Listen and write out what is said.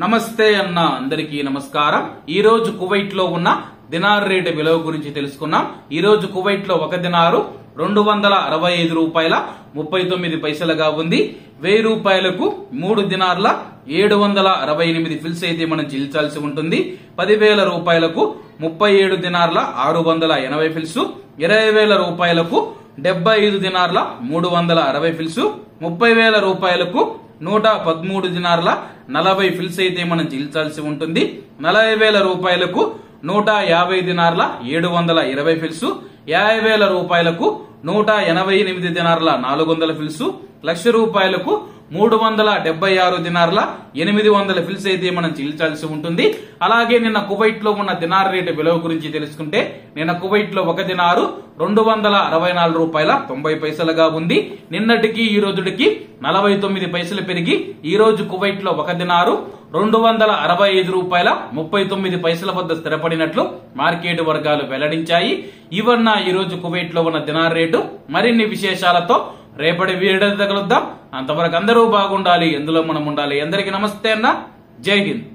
నమస్తే అన్న అందరికీ నమస్కారం ఈ రోజు కువైట్ లో ఉన్న దినార్ రేటు విలువ గురించి తెలుసుకున్నాం ఈ రోజు కువైట్ లో ఒక దినారు రెండు వందల అరవై ఐదు రూపాయల ముప్పై తొమ్మిది పైసలుగా ఉంది వెయ్యి రూపాయలకు మూడు దినార్ల ఏడు వందల అరవై ఎనిమిది ఫిల్స్ అయితే మనం చెల్లించాల్సి ఉంటుంది పదివేల రూపాయలకు ముప్పై ఏడు దినార్ల ఆరు వందల ఎనభై ఫిల్స్ ఇరవై వేల రూపాయలకు డెబ్బై ఐదు దినార్ల మూడు వందల అరవై ఫిల్స్ ముప్పై వేల రూపాయలకు నూట పదమూడు దినార్ల నలభై ఫిల్స్ అయితే మనం చెల్లించాల్సి ఉంటుంది నలభై వేల రూపాయలకు నూట యాభై దినార్ల ఏడు వందల ఇరవై ఫిల్స్ యాభై వేల రూపాయలకు నూట ఎనభై ఎనిమిది దినార్ల నాలుగు వందల ఫిల్స్ లక్ష రూపాయలకు మూడు వందల డెబ్బై ఆరు దినార్ల ఎనిమిది వందల ఫిల్స్ అయితే మనం చెల్లించాల్సి ఉంటుంది అలాగే నిన్న కువైట్ లో ఉన్న దినార్ రేటు విలువ గురించి తెలుసుకుంటే నిన్న కువైట్ లో ఒక దినారు రెండు వందల అరవై నాలుగు రూపాయల తొంభై పైసలుగా ఉంది నిన్నటికి ఈ రోజుకి నలభై తొమ్మిది పైసలు పెరిగి ఈ రోజు కువైట్ లో ఒక దినారు రెండు వందల అరవై ఐదు రూపాయల ముప్పై తొమ్మిది పైసల వద్ద స్థిరపడినట్లు మార్కెట్ వర్గాలు వెల్లడించాయి ఇవన్న ఈ రోజు కువైట్ లో ఉన్న దినార్ రేటు మరిన్ని విశేషాలతో రేపటి వీడియో తగలుద్దాం అంతవరకు అందరూ బాగుండాలి ఎందులో మనం ఉండాలి అందరికీ నమస్తే అన్న జై హింద్